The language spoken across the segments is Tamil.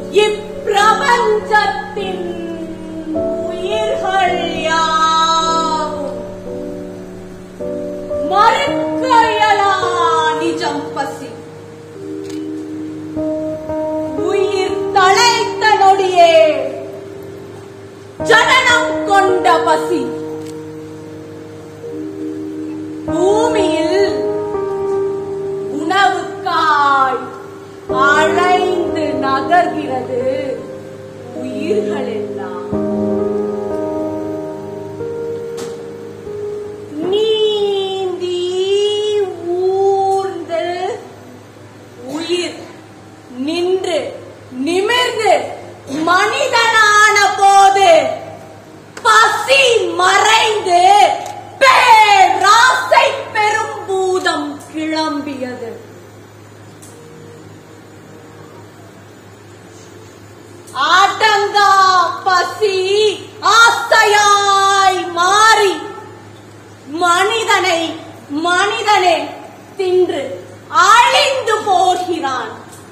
இப்பிரபஞ்சத்தின் உயிர்கள் யாவும் மறுக்க இயலா நிஜம் பசி உயிர் தழைத்த நொடியே ஜனனம் கொண்ட பசி பூமியில் உணவுக்காய் அலைந்து நகர்கிறது உயிர்கள் எல்லாம் நீந்தி ஊர்ந்து உயிர் நின்று நிமிர்ந்து மனிதனான போது பசி மறைந்து பேராசை பெரும் பூதம் கிளம்பியது ஆட்டங்கா பசி ஆசையாய் மாறி மனிதனை மனிதனே தின்று அழிந்து போகிறான்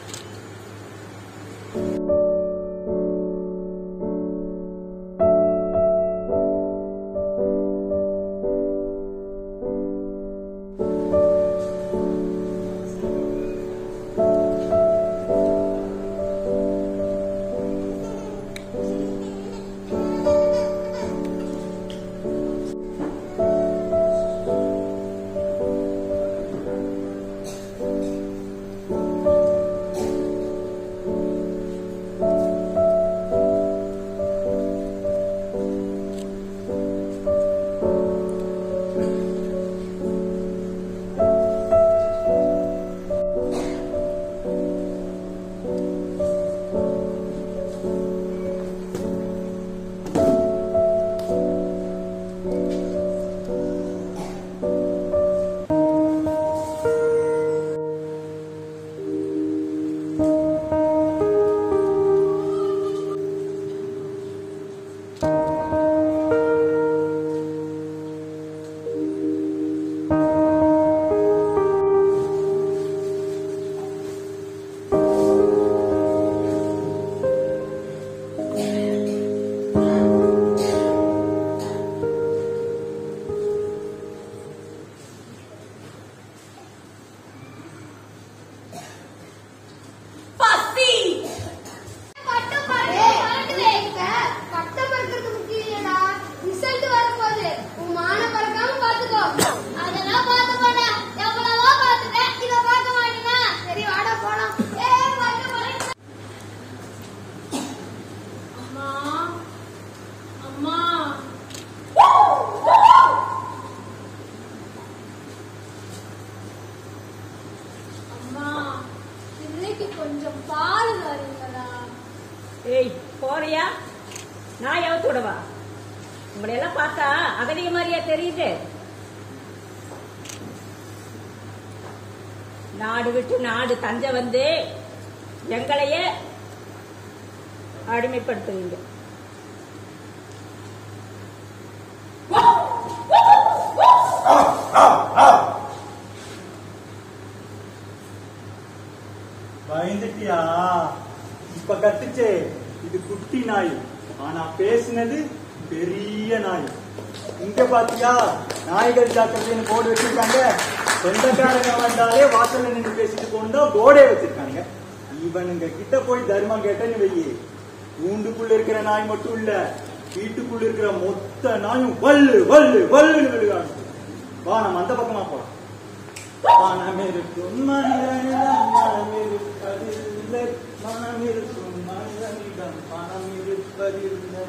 பசி பட்டம் பறக்க வைக்க பட்டம் பறக்கிறது முக்கியம் இல்லடா ரிசல்ட் வரப்போகுது உன் மானம் பறக்காம பாத்துக்கோ அதெல்லாம் பார்த்து போடா எவ்வளவோ பார்த்துட்டேன் இத பார்க்க மாட்டேனா சரி வாடா போலாம் ஏ பட்டம் பறக்க அம்மா அம்மா அம்மா இன்னைக்கு கொஞ்சம் பால் வரீங்களா ஏய் போறியா நான் எவத்து விடவா உங்களை எல்லாம் பார்த்தா அகதிக மாதிரியா தெரியுது நாடு விட்டு நாடு தஞ்சை வந்து எங்களையே அடிமைப்படுத்துவீங்க பயந்துட்டியா இப்ப கத்துச்சே இது குட்டி நாய் ஆனா பேசுனது பெரிய நாய் இங்க பாத்தியா நாய்கள் ஜாக்கிரதைன்னு போர்டு வச்சிருக்காங்க சொந்தக்காரங்க வந்தாலே வாசல்ல நின்று பேசிட்டு போனா போர்டே வச்சிருக்காங்க இவனுங்க கிட்ட போய் தர்மம் கேட்டேன்னு வையே கூண்டுக்குள்ள இருக்கிற நாய் மட்டும் இல்ல வீட்டுக்குள்ள இருக்கிற மொத்த நாயும் வல்லு வல்லு வல்லுன்னு விழுகாங்க வா நம்ம அந்த பக்கமா போலாம் பணம் இருக்கும் மனிதனிடம் மனம் இருப்பதில்லை மனம் இருக்கும் மனிதனிடம் பணம் இருப்பதில்லை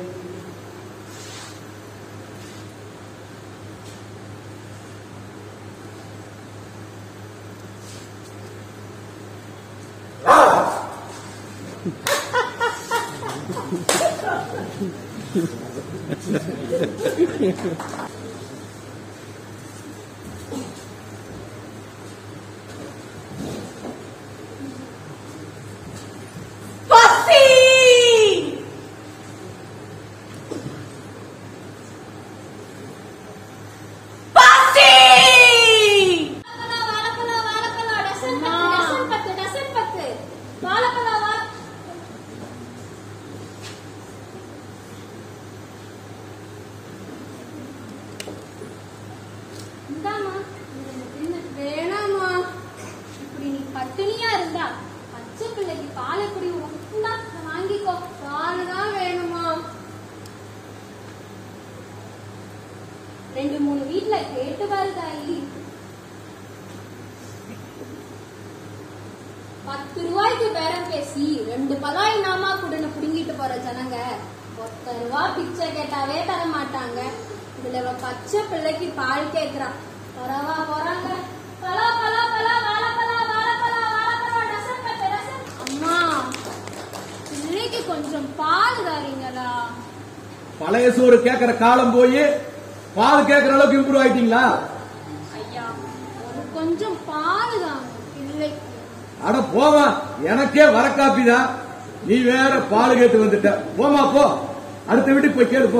பசி பசி வாழைப்பழம் வாழைப்பழம் டசன் பத்து டசன் பத்து டசன் பத்து வாழைப்பழம் வா இல்ல கேட்டு பாரு தாயி பத்து ரூபாய்க்கு பேரம் பேசி ரெண்டு பழம் இனாமா குடுன்னு புடுங்கிட்டு போற ஜனங்க ஒத்த ரூபா பிச்சை கேட்டாவே தர மாட்டாங்க இதுல இவ பச்சை பிள்ளைக்கு பால் கேக்குறா வரவா போறாங்க பலா பலா பலா வாழைப்பழா வாழைப்பழா வாழைப்பழா டசன் கட்டு டசன் அம்மா பிள்ளைக்கு கொஞ்சம் பால் தாரீங்களா பழைய சோறு கேக்குற காலம் போய் பால் கேக்குற அளவுக்கு இம்ப்ரூவ் ஆயிட்டீங்களா ஐயா ஒரு கொஞ்சம் பால் தாங்க பிள்ளைக்கு அட போவா எனக்கே வர காப்பி தான் நீ வேற பால் கேட்டு வந்துட்ட போமா போ அடுத்த வீட்டுக்கு போய் கேளு போ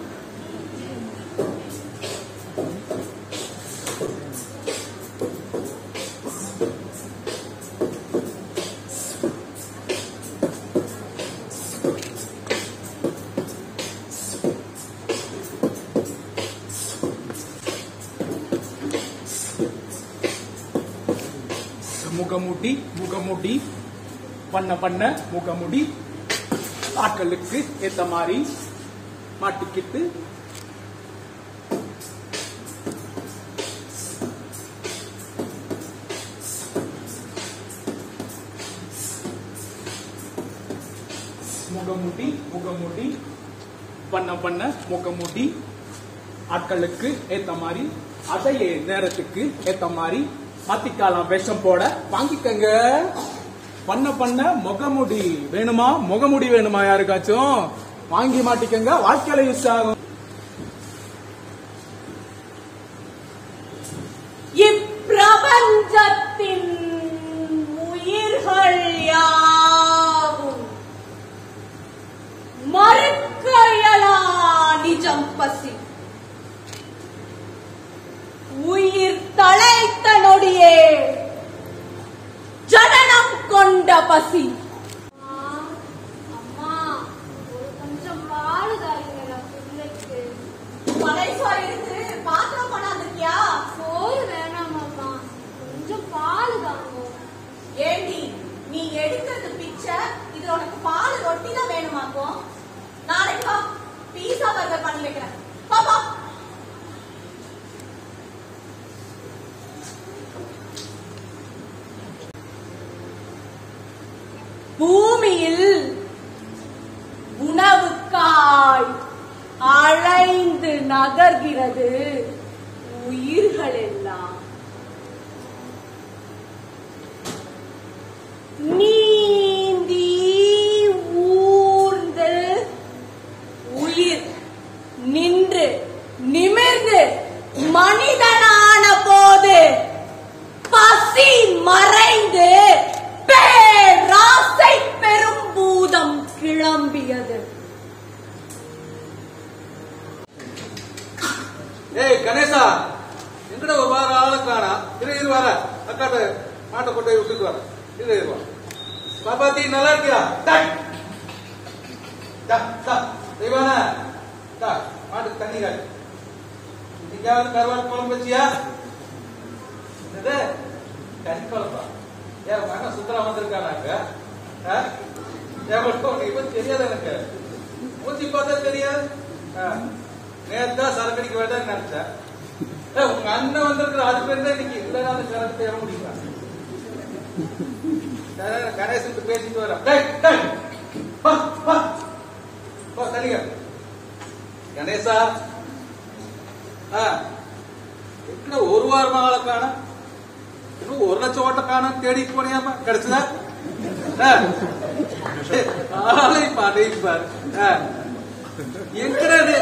முகமுடி முகமுடி பண்ண பண்ண முகமுடி ஆட்களுக்கு ஏத்த மாதிரி மாட்டிக்கிட்டு முகமுடி முகமுடி பண்ண பண்ண முகமுடி ஆட்களுக்கு ஏத்த மாதிரி அதையே நேரத்துக்கு ஏத்த மாதிரி மாத்திக்காலாம் வேஷம் போட வாங்கிக்கங்க பண்ண பண்ண முகமுடி வேணுமா முகமுடி வேணுமா யாருக்காச்சும் வாங்கி மாட்டிக்கங்க வாழ்க்கையில யூஸ் ஆகும் இப்பிரபஞ்சத்தின் உயிர்கள் யாவும் மறுக்கையலா நிஜம் பசி உயிர் தழைத்த நொடியே ஜனனம் கொண்ட பசி அம்மா ஒரு கொஞ்சம் பால் தாரீங்களா பிள்ளைக்கு பழைய இருக்கு பாத்திரம் கொண்டாந்துருக்கியா சோறு வேணாமாம்மா கொஞ்சம் பால் தாங்க ஏண்டி நீ எடுக்கிறது பிச்சை இது உனக்கு பால் ரொட்டி தான் வேணுமாக்கும் நாளைக்கு வா பீஸா பர்கர் பண்ணி வைக்கிறேன் பாப்பா பூமியில் உணவுக்காய் அலைந்து நகர்கிறது உயிர்கள் எல்லாம் நீந்தி ஊர்ந்து உயிர் நின்று நிமிர்ந்து மனிதனான போது பசி மறைந்து பேராசை பெரும் பூதம் கிளம்பியது ஏய் கணேசா எங்கட ஒரு வாரம் ஆளு காணா இரு இரு வர அக்காட்ட மாட்டை கொண்டு போய் விட்டுட்டு வர இரு இரு வா பாப்பாத்தி நல்லா இருக்கியா டக். டா, டா. தெய்வானா டா, மாட்டுக்கு தண்ணி காய் இன்னைக்காவது கருவாடு குழம்பு வச்சியா என்னது கறி குழம்பா ஏன் மகன் சுத்தரா வந்திருக்கானாங்க ஆ? ஏன் மட்டும் உனக்கு இப்ப தெரியாது எனக்கு மூச்சி பார்த்தா தெரியாது ஆ. நேத்தா சரக்கு அடிக்க வேண்டாம்னு நினைச்சேன் ஏய், உங்க அண்ணன் வந்திருக்கிற அது பேர் தான் இன்னைக்கு இல்லைன்னா அந்த சரக்கு தேவை முடியுமா கணேசன் பேசிட்டு வர டேய், டேய். வா, வா. வா, தள்ளிக்க. கணேசா ஆ. எங்கடா ஒரு வாரமா ஆளை காண இன்னும் ஒரு லட்சம் ஓட்ட காண தேடி போனியாமா கிடைச்சதா ஆ. ஆளை பாரு டேய் பாரு ஆ. எங்கடா இது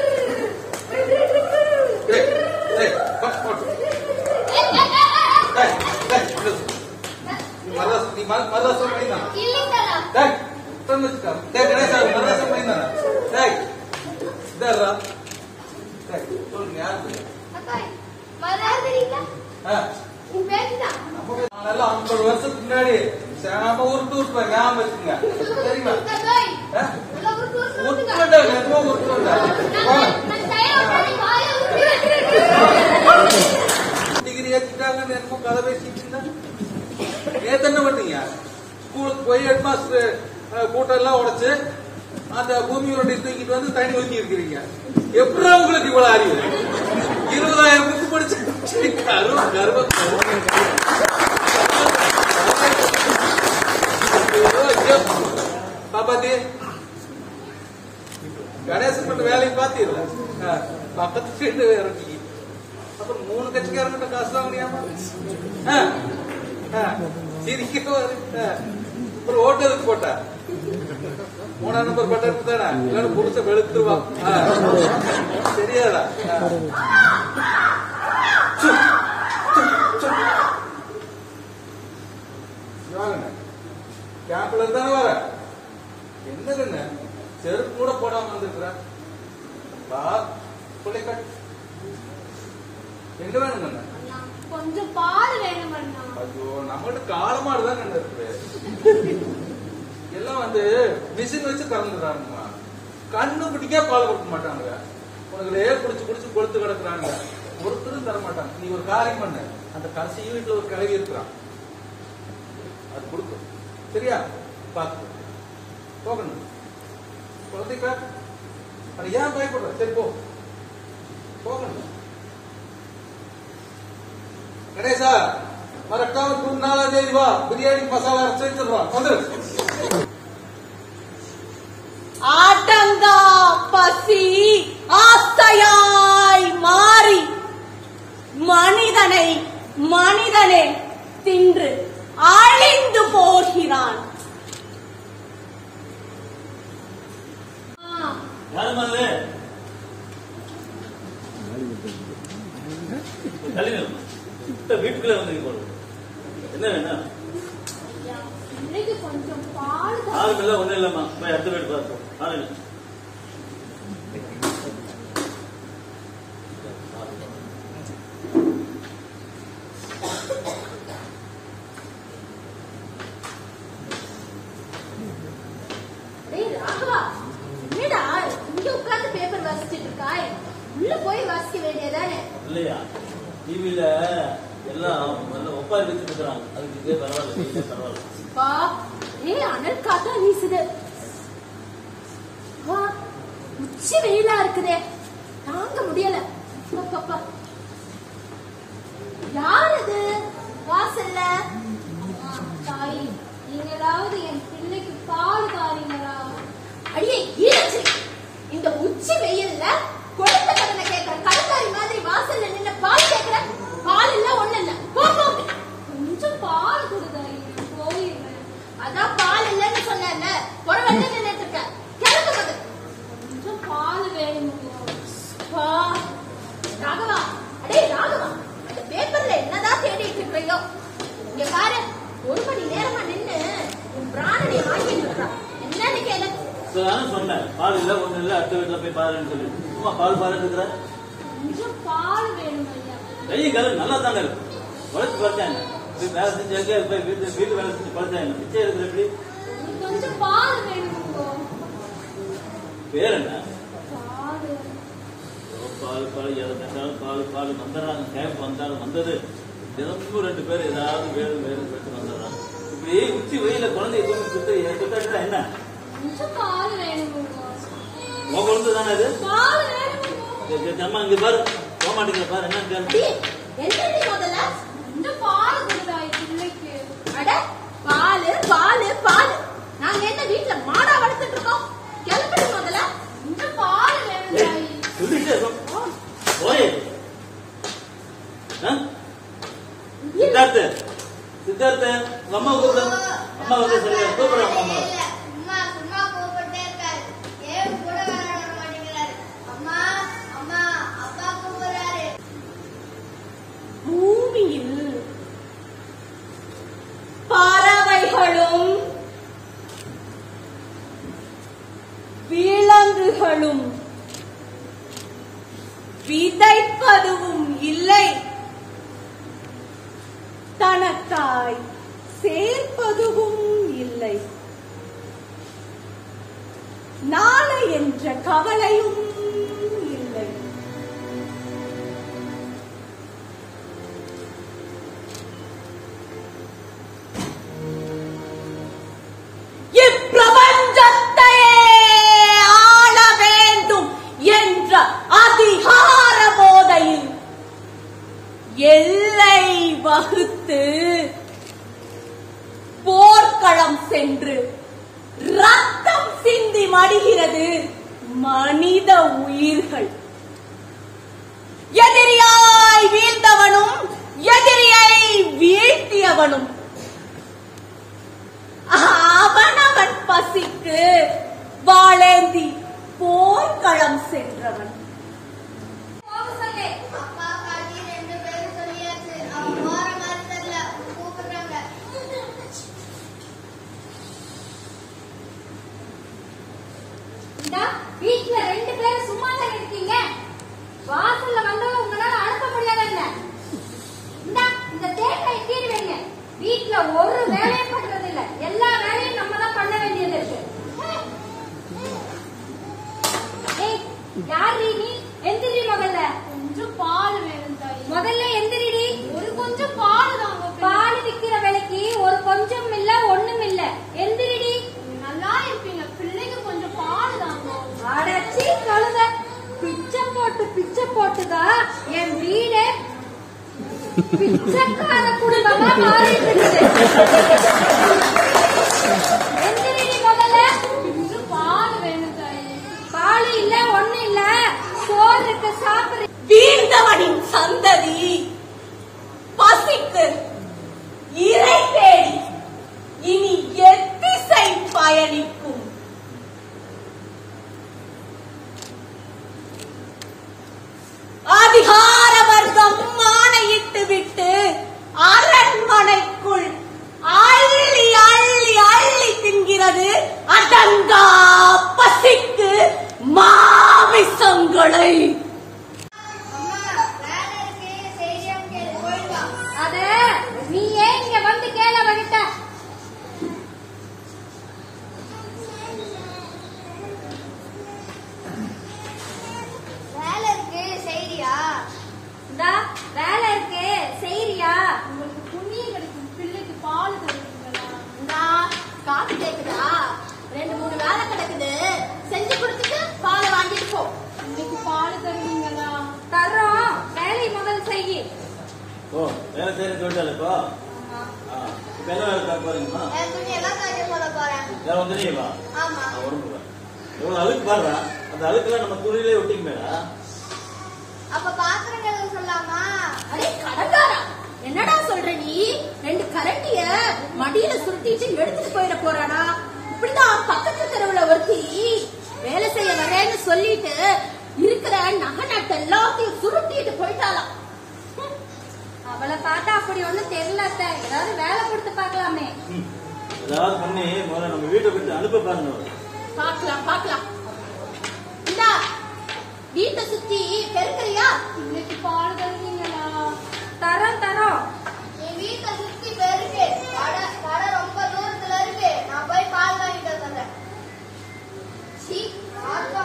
டேய், டேய், வா, போட்டு. டேய், டேய், நில்லு. நீ மதராஸ் நீ மத- மதராசம் பண்ணிதான் இல்லைங்களா டேய் உட்கார்ந்து வச்சுக்கோ. டேய் கணேசா மதராசம் பண்ணிதான் டேய் இதாரா டேய் சொல்லுங்க யாரு அக்கா மறாதீங்களா ஆ உன் பேச்சுதான் நானெல்லாம் ஐம்பது வருஷத்துக்கு முன்னாடி சேனாம உருட்டு உருப்பேன் ஞாபகம் வச்சுங்க சரிங்களா தகாய் ஆ? உள்ள ஒரு தூசு உருட்டு ஊத்துங்க. வேண்டாம் எதுவும் உருட்டு வேண்டாம் நான் நான் தயாரா பண்ணி வாயை ஊத்துறேன். டிகிரி ஏற்றிட்டாங்கன்னு எனக்கும் கதை பேசிட்டு இருந்தா நேத்து என்ன பண்ணீங்க ஸ்கூலுக்கு போய் ஹெட் மாஸ்டர் கூட்டம் எல்லாம் உடைச்சு அந்த பூமி உருண்டை தூக்கிட்டு வந்து தண்ணி ஊத்தி இருக்கிறீங்க எப்படி உங்களுக்கு இவ்வளவு அறிவு இருபதாயிரம் புக்கு படிச்சு கருவ கருவ பாப்பாத்தி கணேசன் மட்டும் வேலையை பாத்தீங்களா பக்கத்து வீடு இறங்கி அப்புறம் மூணு கட்சிக்காரங்கிட்ட காசு தான் முடியாம ஆ, ஆ, சிரிக்க வரு. ஆ, அப்புறம் ஓட்டு எதுக்கு போட்டா மூணாம் நம்பர் பட்டன் தானே இல்லைன்னு புடிச்ச வெளுத்துருவான் ஆ, தெரியாதா ஆ. வாங்கண்ணே. கேம்ப்ல இருந்தானே வர என்ன கண்ணு செருப்பு கூட போடாம வந்திருக்கிற வா பிள்ளை கட் எங்க வேணும் கண்ணு அண்ணா, கொஞ்சம் பால் வேணும் அண்ணா ஐயோ நம்மகிட்ட காலமாடு தான் கண்ணு இருக்கு எல்லாம் வந்து மிஷின் வச்சு கறந்துடுறாங்கம்மா கண்ணு பிடிக்கா பால் கொடுக்க மாட்டாங்க உனக்குலே குடிச்சு குடிச்சு கொளுத்து கிடக்குறாங்க ஒருத்தரும் தர மாட்டாங்க நீ ஒரு காரியம் பண்ணு அந்த கடைசி வீட்டுல ஒரு கிளவி இருக்கிறான் அது கொடுக்கும் சரியா பார்த்து போகணும் குழந்தைக்கா அட ஏன் பயப்படுற சரி போ போகணும் கணேசா மறக்காம ஜூன் நாலாம் தேதி வா பிரியாணி மசாலா அரைச்சு வச்சிடுறோம் வந்துரு ஆட்டங்கா பசி ஆசையாய் மாறி மனிதனை மனிதனே தின்று அழிந்து போகிறான் ஆ, யாரும்மா அது? தள்ளி நில்லும்மா. இப்ப வீட்டுக்குள்ள வந்து போடுவோம் என்ன வேணும் ஐயா, இன்னைக்கு கொஞ்சம் பால் தான் ஆளும் இல்ல ஒண்ணும் இல்லம்மா போய் அடுத்த வீட்டு பார்ப்போம் ஆளு இல்ல. டேய் ராகவா என்னடா இங்க உட்கார்ந்து பேப்பர் வாசிச்சிட்டு இருக்காய் உள்ள போய் வாசிக்க வேண்டியதானே இல்லையா டிவில எல்லாம் நல்ல ஒப்பாரி வச்சுட்டு இருக்கிறாங்க அதுக்கு இதே பரவாயில்ல இதே பரவாயில்ல பா ஏ அனல் காத்தா வீசுது வா உச்சி வெயிலா இருக்குதே தாங்க முடியல அப்பப்பா. யார் அது வாசல்ல அம்மா, தாயி நீங்களாவது என் பிள்ளைக்கு பால் தாரீங்களா அடியே ஈரச்சி இந்த உச்சி வெயில்ல கொடுத்த கடனை கேட்கிற கடற்காரி மாதிரி வாசல்ல நின்னு பால் கேட்கிற பால் இல்ல ஒண்ணு இல்ல போ போ கொஞ்சம் பால் கொடுதாயி நான் போயிடுறேன் அதான் பால் இல்லன்னு சொன்னேன்ல ஒரு வெள்ள நின்னுட்டு இருக்க கிளம்பு மது கொஞ்சம் பால் வேணும் பா ராகவா அடே ராகவா அந்த பேப்பர்ல என்னதான் தேடிட்டு இருக்கீங்க இங்க பாரு ஒரு மணி நேரமா நின்னு உன் பிராணனை வாங்கிட்டு இருக்கான் என்னன்னு கேளு So, நானும் சொன்னேன் பால் இல்ல ஒண்ணு இல்ல அடுத்த வீட்டுல போய் பாருன்னு சொல்லி சும்மா பால் பாருன்னு இருக்கிற கொஞ்சம் பால் வேணும் ஐயா வெயில் காலம் நல்லா தானே இருக்கும் உழைச்சு பறிச்சாங்க போய் வேலை செஞ்சு எங்கே போய் வீட்டு வீட்டு வேலை செஞ்சு பறிச்சாங்க பிச்சை இருக்கிற எப்படி கொஞ்சம் பால் வேணுங்க பேர் என்ன பால் ஓ, பால் பால் எதை கேட்டாலும் பால் பால் வந்துடுறாங்க கேப் வந்தாலும் வந்தது தினமும் ரெண்டு பேர் ஏதாவது வேறு வேறு பேட்டு வந்துடுறாங்க இப்படி உச்சி வெயில குழந்தைய தூக்கி சுத்த சுத்தாட்டா என்ன கொஞ்சம் பால் வேணுங்க உன் குழந்தை தானே இது பால் வேணுங்க சரி, சரி, அம்மா இங்க பாரு போக மாட்டேங்கிற பாரு என்னன்னு கேளு. அடி என்னடி முதல்ல கொஞ்சம் பால் கொடுதாய் பிள்ளைக்கு அட பாலு பாலு பாலு நாங்க என்ன வீட்ல மாடா வளர்த்துட்டு இருக்கோம் கிளம்புடி முதல்ல கொஞ்சம் பால் வேணும் ஏய், தாயி சொல்லிட்டே இருக்கோம். போய் ஆ? சித்தார்த்த சித்தார்த்த உங்க அம்மா கூப்பிடு அம்மா வந்து சரியா கூப்பிடுற அம்மா அம்மா அம்மா சும்மா கூப்பிட்டே இருக்காரு ஏன் கூட வர மாட்டேங்கிறாரு அம்மா அம்மா அப்பா கூப்பிடுறாரு பூமியில் பறவைகளும் விலங்குகளும் விதைப்பதுவும் இல்லை தனக்காய் சேர்ப்பதுவும் இல்லை நாளை என்ற கவலையும் இல்லை இப்பிரபஞ்சத்தையே ஆள வேண்டும் என்ற அதிகார போதையில் மடிகிறது மனித உயிர்கள் எதிரியாய் வீழ்ந்தவனும் எதிரியை வீழ்த்தியவனும் அவனவன் பசிக்கு வாழேந்தி போர்க்களம் சென்றவன் போக சொல்லு அப்பா பாட்டி ரெண்டு பேரும் சொல்லியாச்சு அவங்க போற மாதிரி தெரியல கூப்பிடுறாங்க இந்தா வீட்ல ரெண்டு பேரும் சும்மா தான் இருக்கீங்க வாசல்ல வந்தவங்க உங்களால அனுப்ப முடியாது என்ன இந்தா இந்த தேங்காய் கீழ் வைங்க வீட்ல ஒரு வேலையும் பண்றது இல்ல எல்லா வேலையும் நம்ம தான் பண்ண வேண்டியது இருக்கு ஏய் யார் நீ எந்திரி முதல்ல கொஞ்சம் பால் வேணும் தாய் முதல்ல எந்திரிடி ஒரு கொஞ்சம் பால் தாங்க பால் விக்கிற விலைக்கு ஒரு கொஞ்சம் இல்ல ஒண்ணும் இல்ல எந்திரிடி நல்லா இருப்பீங்க பிள்ளைங்க கொஞ்சம் பால் தாங்க அடச்சி கழுத பிச்சை போட்டு பிச்சை போட்டுதான் என் வீடு பிச்சைக்கார குடும்பமா மாறிட்டு இருக்குது எந்திரிடி முதல்ல கொஞ்சம் பால் வேணும் தாய் பால் இல்ல ஒண்ணு இல்ல சோறு இருக்கு சாப்பிடு வீழ்ந்தவனின் சந்ததி பசிக்கு இறை தேடி இனி எத்திசை பயணிக்கும் அதிகார வர்க்கம் ஆணையிட்டு விட்டு அரண்மனைக்குள் அள்ளி அள்ளி அள்ளி தின்கிறது அடங்கா பசிக்கு மாமிசங்களை அத நீ ஏன் இங்க வந்து கேள வந்துட்ட வேலை இருக்கு செய்றியா இந்தா வேலை இருக்கு செய்றியா உங்களுக்கு புண்ணியம் கிடைக்கும் பிள்ளைக்கு பால் தருவீங்களா இந்தா, காசு கேக்குதா ரெண்டு மூணு வேலை கிடக்குது செஞ்சு கொடுத்துட்டு பாலை வாங்கிட்டு போ இன்னைக்கு பால் தருவீங்களா தர்றோம் வேலையை முதல் செய்யி ஓ வேலை செய்யற சொல்லிட்டால இப்போ ஆ, இப்ப என்ன வேலை பார்க்க போறீங்கம்மா என் துணி எல்லாம் காய்ச்ச போட போறேன் வேற வந்துடுவா ஆமா உடம்பு எவ்வளவு அழுக்கு பாடுறா அந்த அழுக்குலாம் நம்ம துணியிலே ஒட்டிக்குமேடா அப்ப பாத்திரம் கழுவ சொல்லாமா அடே கடங்காரா என்னடா சொல்ற நீ ரெண்டு கரண்டிய மடியில சுருட்டிட்டு எடுத்துட்டு போயிட போறானா இப்படிதான் பக்கத்து தெருவுல ஒருத்தி வேலை செய்ய வரேன்னு சொல்லிட்டு இருக்கிற நகை நட்டு எல்லாத்தையும் சுருட்டிட்டு போயிட்டாளாம் அவளை பார்த்தா அப்படி ஒண்ணும் தெரியல அத்தை. ஏதாவது வேலை கொடுத்து பார்க்கலாமே ம். ஏதாவது பண்ணி முதல்ல நம்ம வீட்டை விட்டு அனுப்ப பாருங்க அவரை. பார்க்கலாம் பார்க்கலாம் இந்தா வீட்டை சுத்தி பெருக்கறியா இன்னைக்கு பால் தருவீங்களா தரோம் தரோம் என் வீட்டை சுத்தி பெருக்கு கடை கடை ரொம்ப தூரத்துல இருக்கு நான் போய் பால் வாங்கிட்டு வந்துடுறேன் சீ ஆத்தா.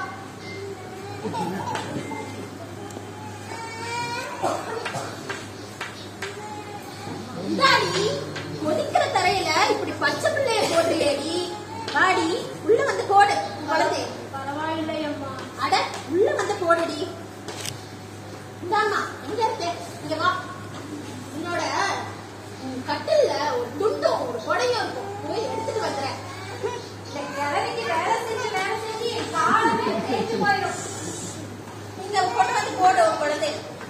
இந்தாடி கொதிக்கிற தரையில இப்படி பச்சை பிள்ளைய போடுறியேடி வாடி உள்ள வந்து போடு குழந்தை பரவாயில்லையம்மா அட உள்ள வந்து போடுடி இந்தாம்மா எங்க இருக்க இங்க வா உன்னோட உன் கட்டில்ல ஒரு துண்டும் ஒரு கொடையும் இருக்கும் போய் எடுத்துட்டு வந்துடுறேன் இந்த கிழவிக்கு வேலை செஞ்சு வேலை செஞ்சு என் காலமே தேய்ச்சு போயிடும் இங்க கொண்டு வந்து போடு உன் குழந்தை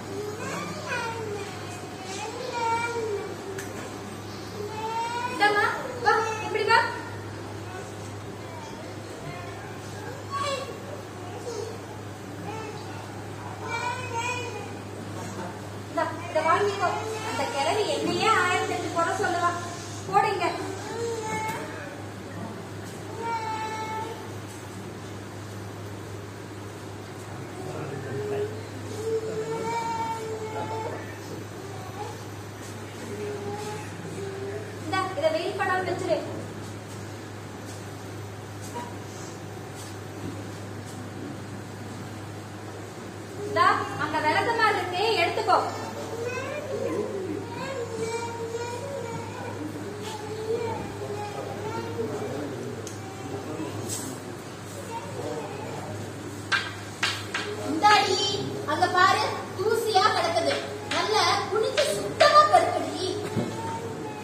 இந்தம்மா வா இப்படி வா இந்தா, இத வாங்கிக்கோ அந்த கிழவி என்னையே ஆயிரத்தி எட்டு குறை சொல்லுவா போடுங்க இந்தா இத வெயில் படாம வச்சிரு இந்தா அங்க விளக்கு மாதிரி இருக்கு எடுத்துக்கோ இந்தாடி அங்க பாரு தூசியா கிடக்குது நல்ல குனிஞ்சு சுத்தமா பெருக்கடி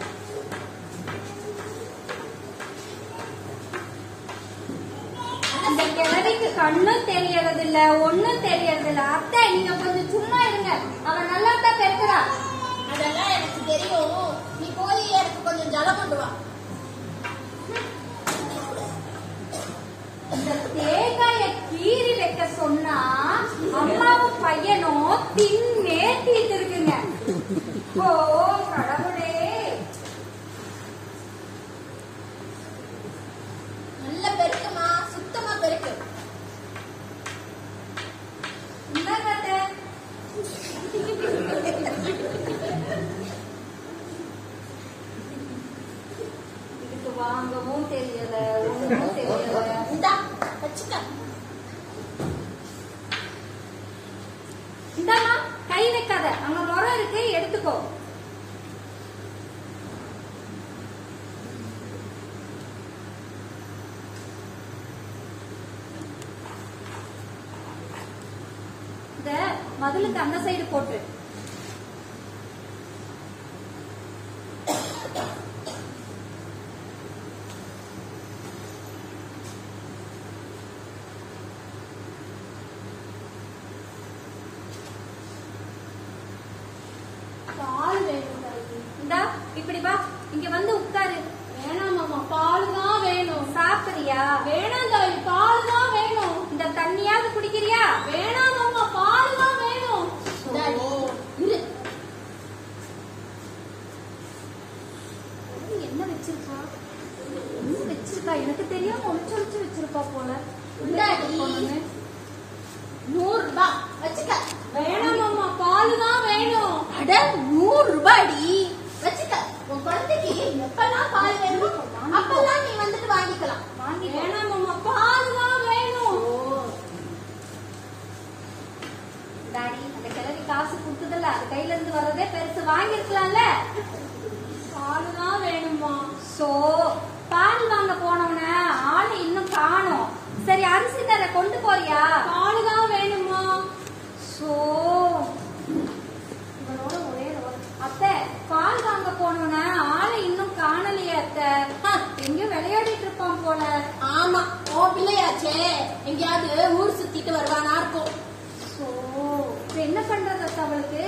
நல்ல இந்த கிழவிக்கு கண்ணும் தெரியறது இல்ல ஒண்ணும் தெரியறது இல்ல அத்தை நீங்க கொஞ்சம் சும்மா இருங்க அவ நல்லா தான் பெருக்கிறா அதெல்லாம் எனக்கு தெரியும் நீ போய் எனக்கு கொஞ்சம் ஜலம் கொண்டு வா இந்த தேங்காய கீறி வைக்க சொன்னா அம்மாவும் பையனும் தின்னே தீட்டு இருக்குங்க ஓ கடவுளே நல்ல பெருக்குமா சுத்தமா பெருக்கு இந்தாங்க அத்தை. இதுக்கு வாங்கவும் தெரியல ஒண்ணும் தெரியல இந்தா வச்சுக்க இந்தாம்மா கை வைக்காத அங்க முறம் இருக்கு எடுத்துக்கோ இத மதுளுக்கு அந்த சைடு போட்டு பால் வேணும் தாயி. இந்தா இப்படி வா இங்க வந்து உட்காரு வேணாம் மாமா பால் தான் வேணும் சாப்பிடுறியா வேணாம் தாயி பால் தான் வேணும் இந்த தண்ணியாவது குடிக்கிறியா வேணாம் மாமா பால் தான் வேணும் டாடி, இரு இது என்ன வச்சிருக்கா என்ன வச்சிருக்கா எனக்கு தெரியாம ஒளிச்சு ஒளிச்சு வச்சிருக்கா போல இந்தாடி. பொண்ணுன்னு. நூறு ரூபாய் வச்சுக்க வேணாம் மாமா பால் தான் வேணும் அட நூறு ரூபாய்டி வச்சுக்க உன் குழந்தைக்கு எப்பெல்லாம் பால் வேணுமோ அப்பெல்லாம் நீ வந்துட்டு வாங்கிக்கலாம் வாங்கி வேணாம் மாமா பால் தான் வேணும் டாடி அந்த கிழவி காசு கொடுத்ததில்ல அது கையில இருந்து வர்றதே பெருசு வாங்கிருக்கலாம்ல பால் தான் வேணுமா சோ பால் வாங்க போனவன ஆளு இன்னும் காணோம் சரி அரிசி தர கொண்டு போறியா பால் தான் வேணுமா சோ இவனோட ஒரே ரோல். அத்தை பால் வாங்க போனவன ஆளை இன்னும் காணலையே அத்தை ஆ, எங்கேயோ விளையாடிட்டு இருப்பான் போல ஆமா உன் பிள்ளையாச்சே எங்கேயாவது ஊர் சுத்திட்டு வருவானா இருக்கும் சோ இப்ப என்ன பண்றது அத்தை அவளுக்கு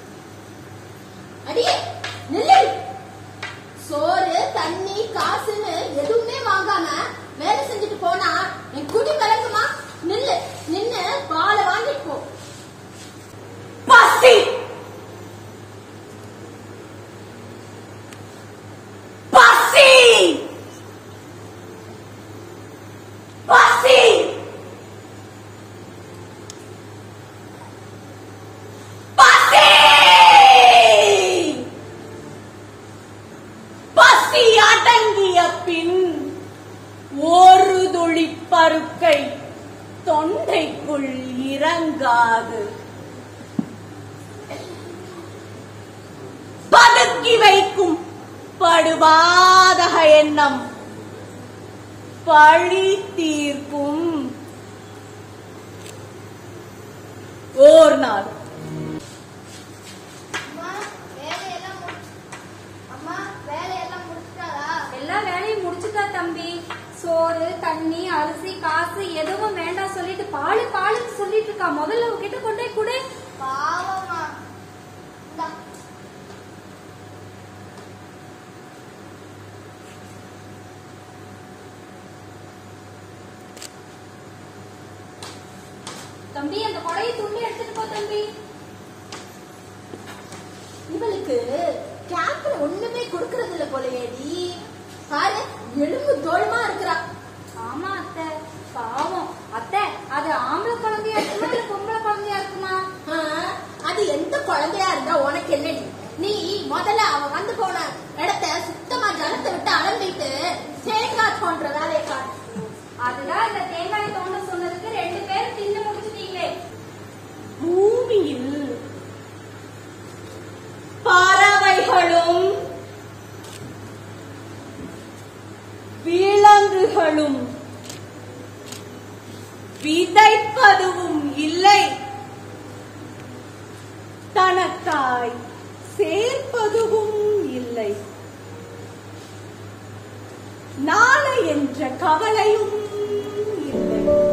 அடியே நில்லு சோறு தண்ணி காசுன்னு எதுவுமே வாங்காம வேலை செஞ்சுட்டு போனா என் குடி விளங்குமா நில்லு நின்னு பாலை வாங்கிட்டு போ பசி பசி பசி பசி பசி அடங்கிய பின் ஒரு துளி பருக்கை தொண்டைக்குள் இறங்காது பதுக்கி வைக்கும் படுபாதக எண்ணம் பழி தீர்க்கும் ஓர் நாள் அம்மா வேலையெல்லாம் அம்மா வேலையெல்லாம் முடிச்சிட்டாரா எல்லா வேலையும் முடிச்சுட்டா தம்பி சோறு தண்ணி அரிசி காசு எதுவும் வேண்டாம் சொல்லிட்டு பாலு பாலுன்னு சொல்லிட்டு இருக்கா முதல்ல உங்ககிட்ட கொண்டு போய் கொடு பாவமா தம்பி அந்த கொடையை துண்டி எடுத்துட்டு போ தம்பி இவளுக்கு கேப்ல ஒண்ணுமே கொடுக்கறது இல்ல போலயேடி பாரு எலும்பு தோல்மா இருக்கிறா ஆமா அத்தை பாவம் அத்தை அது ஆம்பளை குழந்தையா இருக்குமா இல்ல பொம்பளை குழந்தையா இருக்குமா ஆ, அது எந்த குழந்தையா இருந்தா உனக்கு என்னடி நீ முதல்ல அவ வந்து போன இடத்த சுத்தமா ஜலத்தை விட்டு அலம்பிட்டு தேங்காய் தோன்ற வேலையை காட்டு அதுதான் இந்த தேங்காய் தோண்ட சொன்னதுக்கு ரெண்டு பேரும் தின்னு முடிச்சிட்டீங்களே பூமியில் பறவைகளும் விலங்குகளும் விதைப்பதுவும் இல்லை தனக்காய் சேர்ப்பதுவும் இல்லை நாளை என்ற கவலையும் இல்லை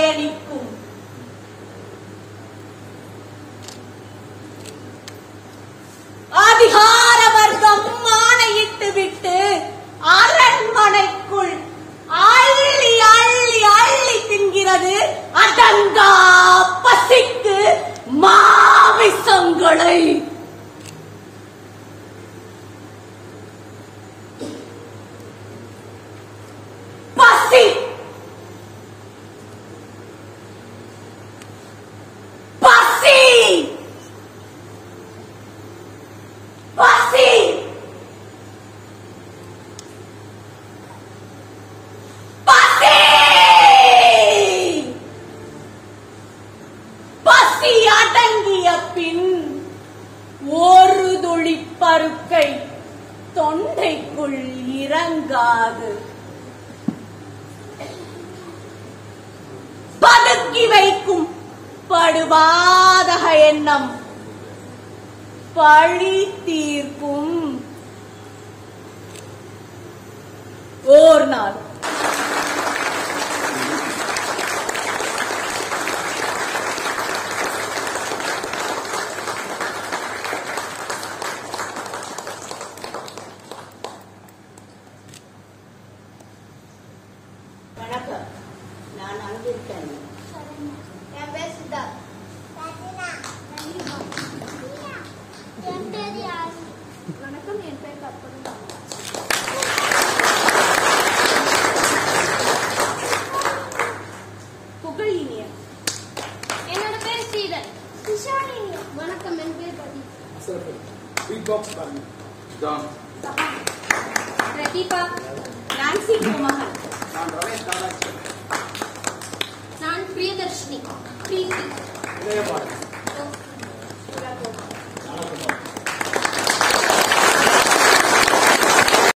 பயணிக்கும் அதிகார வர்க்கம் ஆணையிட்டு விட்டு அரண்மனைக்குள் அள்ளி அள்ளி அள்ளி தின்கிறது அடங்கா பசிக்கு மாமிசங்களை பசி பசி பசி பசி பசி அடங்கிய பின் ஒரு துளி பருக்கை தொண்டைக்குள் இறங்காது பதுக்கி வைக்கும் படுபாதக எண்ணம் பழி தீர்க்கும் ஓர் நாள் வணக்கம் நான் அங்கிருக்கேன் என் பேர் சித்தா என் பேர் யாரு வணக்கம் என் பேர் கற்பகம் புகழ் இனிய என்னோட பேர் ஸ்ரீதர் சிஷானி வணக்கம் என் பேர் பதி சிறப்பு பிக் பாக்ஸ் பாருங்க ஜான் பிரதீபா நான்சி குமகன் நான் ரமேஷ் காலாட்சி நான் பிரியதர்ஷினி பிரீத்தி இளையபாரதி